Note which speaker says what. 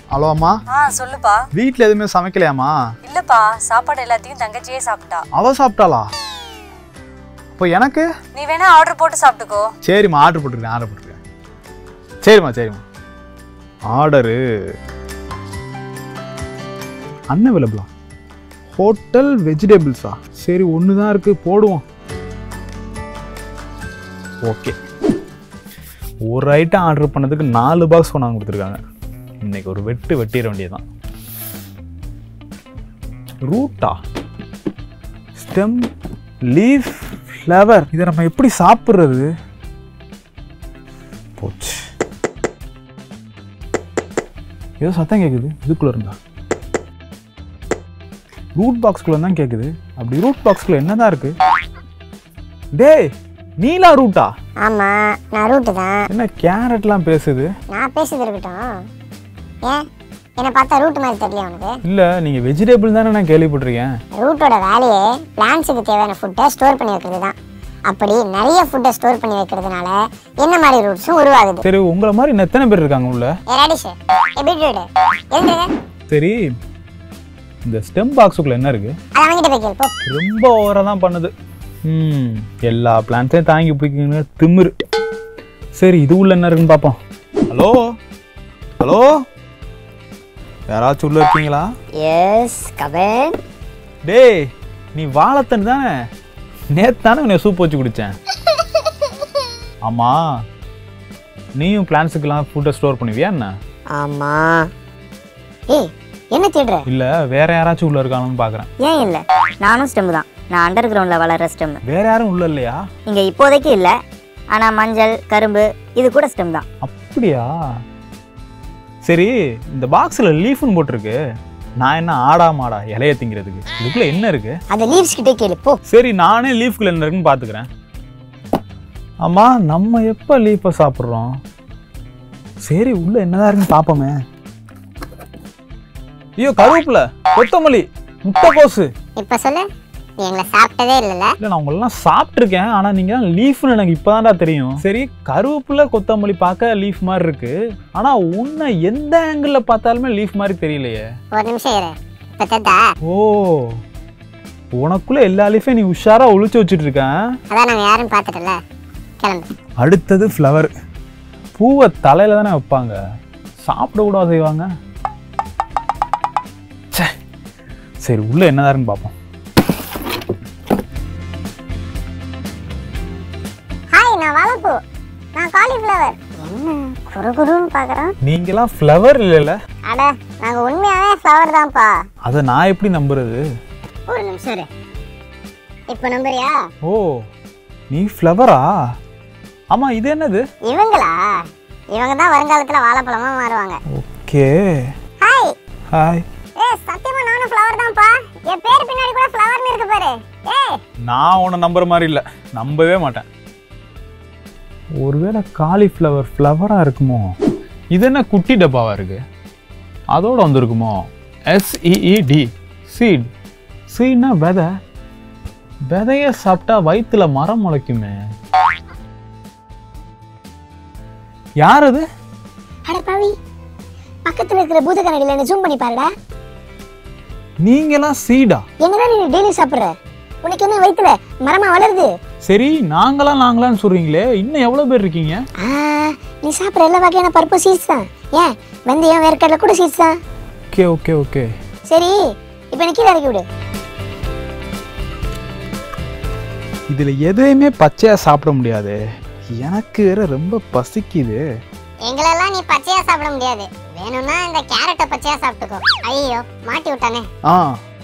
Speaker 1: Hello அம்மா
Speaker 2: ஆ சொல்லுப்பா
Speaker 1: வீட்டில் எதுவுமே சமைக்கலையாம்மா
Speaker 2: இல்லப்பா சாப்பாடு எல்லாத்தையும் தங்கச்சியே சாப்பிட்டா
Speaker 1: அவ சாப்பிட்டாளா இப்போ எனக்கு
Speaker 2: நீ வேணா ஆர்டர் போட்டு சாப்பிட்டுக்கோ
Speaker 1: சரிம்மா ஆர்டர் போட்டுருக்கேன் ஆர்டர் போட்டுருக்கேன் சரிம்மா சரிம்மா ஆர்டரு அன்அவைலபிளா ஹோட்டல் வெஜிடபிள்ஸா சரி ஒன்று தான் இருக்குது போடுவோம் ஓகே ஒரு ஐட்டம் ஆர்டர் பண்ணதுக்கு நாலு பாக்ஸ் கொண்டாந்து கொடுத்துருக்காங்க இன்னைக்கு ஒரு வெட்டு வெட்டிட வேண்டியதுதான் ரூட்டா ஸ்டெம் லீஃப் ஃப்ளவர் இதை நம்ம எப்படி சாப்பிட்றது போச்சு ஏதோ சத்தம் கேட்குது இதுக்குள்ளே இருந்தா ரூட் பாக்ஸ்குள்ளே தான் கேட்குது அப்படி ரூட் பாக்ஸ்குள்ளே என்னதான் இருக்கு டேய் நீலா ரூட்டா
Speaker 3: ஆமா நான் ரூட்டு தான்
Speaker 1: என்ன கேரட்லாம் பேசுது
Speaker 3: நான் பேசுறது இருக்கட்டும் ஏன் என்னை பார்த்தா ரூட் மாதிரி தெரியல உனக்கு
Speaker 1: இல்லை நீங்கள் வெஜிடபிள் தானே நான் கேள்விப்பட்டிருக்கேன்
Speaker 3: ரூட்டோட வேலையே பிளான்ஸுக்கு தேவையான ஃபுட்டை ஸ்டோர் பண்ணி வைக்கிறது தான் அப்படி நிறைய ஃபுட்டை ஸ்டோர் பண்ணி வைக்கிறதுனால என்ன மாதிரி ரூட்ஸும் உருவாகுது
Speaker 1: சரி உங்களை மாதிரி இன்னும் எத்தனை பேர் இருக்காங்க உள்ள
Speaker 3: ஏ ரேடிஷ் ஏ பீட்ரூட் எழுந்துருங்க
Speaker 1: சரி இந்த ஸ்டெம் பாக்ஸுக்குள்ளே என்ன இருக்குது
Speaker 3: அதை அவங்ககிட்ட போய் கேள் போ
Speaker 1: ரொம்ப ஓவராக தான் பண்ணுது ம் எல்லா பிளான்ஸையும் தாங்கி பிடிக்குங்க திமிரு சரி இது உள்ள என்ன இருக்குன்னு பார்ப்போம் ஹலோ ஹலோ யாராச்சும் உள்ள இருக்கீங்களா
Speaker 3: எஸ் கபன்
Speaker 1: டேய் நீ வாழைத்தன் தானே நேத்து தானே உன்னை சூப் வச்சு குடித்தேன் ஆமாம் நீயும் பிளான்ஸுக்கெல்லாம் ஃபுட்டை ஸ்டோர் பண்ணுவியா என்ன
Speaker 3: ஆமா ஏய் என்ன தேடுற
Speaker 1: இல்லை வேற யாராச்சும் உள்ள இருக்காங்கன்னு பார்க்குறேன்
Speaker 4: ஏன் இல்லை நானும் ஸ்டெம் தான் நான் அண்டர் கிரவுண்டில் வளர்கிற ஸ்டெம்
Speaker 1: வேற யாரும் உள்ள இல்லையா
Speaker 4: இங்கே இப்போதைக்கு இல்லை ஆனால் மஞ்சள் கரும்பு இது கூட ஸ்டெம் தான்
Speaker 1: அப்படியா சரி இந்த பாக்ஸில் லீஃப்னு போட்டிருக்கு நான் என்ன ஆடா மாடா இலைய திங்கிறதுக்கு இதுக்குள்ள என்ன இருக்கு
Speaker 3: அதை லீவ்ஸ் கிட்டே கேளு போ
Speaker 1: சரி நானே லீஃப்குள்ள என்ன இருக்குன்னு பார்த்துக்கிறேன் ஆமா நம்ம எப்போ லீஃபை சாப்பிட்றோம் சரி உள்ள என்னதான் இருக்குன்னு பார்ப்போமே ஐயோ கருவேப்பில கொத்தமல்லி முட்டைக்கோசு
Speaker 3: இப்ப சொல்லு நீ எங்களை சாப்பிட்டதே இல்லைல்ல
Speaker 1: இல்லை நான் உங்களெல்லாம் சாப்பிட்ருக்கேன் ஆனால் நீங்கள் லீஃப்னு எனக்கு இப்போதான்டா தெரியும் சரி கருவேப்பிலை கொத்தமல்லி பார்க்க லீஃப் மாதிரி இருக்கு ஆனால் உன்னை எந்த ஆங்கிளில் பார்த்தாலுமே லீஃப் மாதிரி தெரியலையே
Speaker 3: ஒரு நிமிஷம் இரு இப்ப தெரிதா
Speaker 1: ஓ உனக்குள்ள எல்லா லீஃபையும் நீ உஷாரா ஒளிச்சு வச்சுட்டு இருக்கேன்
Speaker 3: அதான் நாங்க யாருன்னு பார்த்துட்டல கிளம்பு
Speaker 1: அடுத்தது ஃப்ளவர் பூவை தலையில தானே வைப்பாங்க சாப்பிட கூட செய்வாங்க ச்சே. சரி உள்ள என்னதான் இருக்குன்னு பார்ப்போம்
Speaker 3: ஹாய் நான் வாழைப்பூ நான் காலிஃப்ளவர் என்ன குறு குருன்னு பார்க்குறோம்
Speaker 1: நீங்களாம் ஃப்ளவர் இல்லைல்ல
Speaker 3: அட நாங்க உண்மையாவே ஃப்ளவர் தான்ப்பா
Speaker 1: அதை நான் எப்படி நம்புறது
Speaker 3: ஒரு நிமிஷம் இரு இப்போ நம்புறியா
Speaker 1: ஓ நீ ஃப்ளவரா ஆமா இது என்னது
Speaker 3: இவங்களா இவங்க தான் வருங்காலத்துல வாழைப்பழமா மாறுவாங்க
Speaker 1: ஓகே
Speaker 3: ஹாய்
Speaker 1: ஹாய்
Speaker 3: ஏ சத்தியமா நானும் ஃப்ளவர் தான்ப்பா என் பேர் பின்னாடி கூட ஃப்ளவர்னு இருக்கு பாரு ஏய்
Speaker 1: நான் உன்னை நம்புற மாதிரி இல்லை நம்பவே மாட்டேன் ஒருவேளை காலிஃப்ளவர் ஃப்ளவராக இருக்குமோ இது என்ன குட்டி டப்பாவாக இருக்கு அதோட வந்திருக்குமோ எஸ்இஇடி சீட் சீட்னா விதை விதைய சாப்பிட்டா வயிற்றுல மரம் முளைக்குமே யார் அது
Speaker 3: அட பாவி பக்கத்துல இருக்கிற பூத கண்ணாடியில என்ன ஜூம் பண்ணி பாருடா
Speaker 1: நீங்களாம் சீடா
Speaker 3: என்னதான் நீ டெய்லி சாப்பிடுற உனக்கு என்ன வயித்துல மரமா வளருது
Speaker 1: சரி நாங்களாம் நாங்களான்னு சொல்றீங்களே இன்னும் எவ்வளோ பேர் இருக்கீங்க
Speaker 3: ஆ, நீ சாப்பிடுற எல்லா வகையான பருப்பு சீட்ஸ் தான் ஏன் வெந்தயம் வேர்க்கடலை கூட சீட்ஸ் தான்
Speaker 1: ஓகே ஓகே ஓகே
Speaker 3: சரி இப்போ எனக்கு கீழே இறக்கி விடு
Speaker 1: இதில் எதையுமே பச்சையாக சாப்பிட முடியாது எனக்கு வேற ரொம்ப பசிக்குது
Speaker 3: எங்களெல்லாம் நீ பச்சையா சாப்பிட முடியாது வேணும்னா இந்த கேரட்டை பச்சையா சாப்பிட்டுக்கோ ஐயோ மாட்டி விட்டானே
Speaker 1: ஆ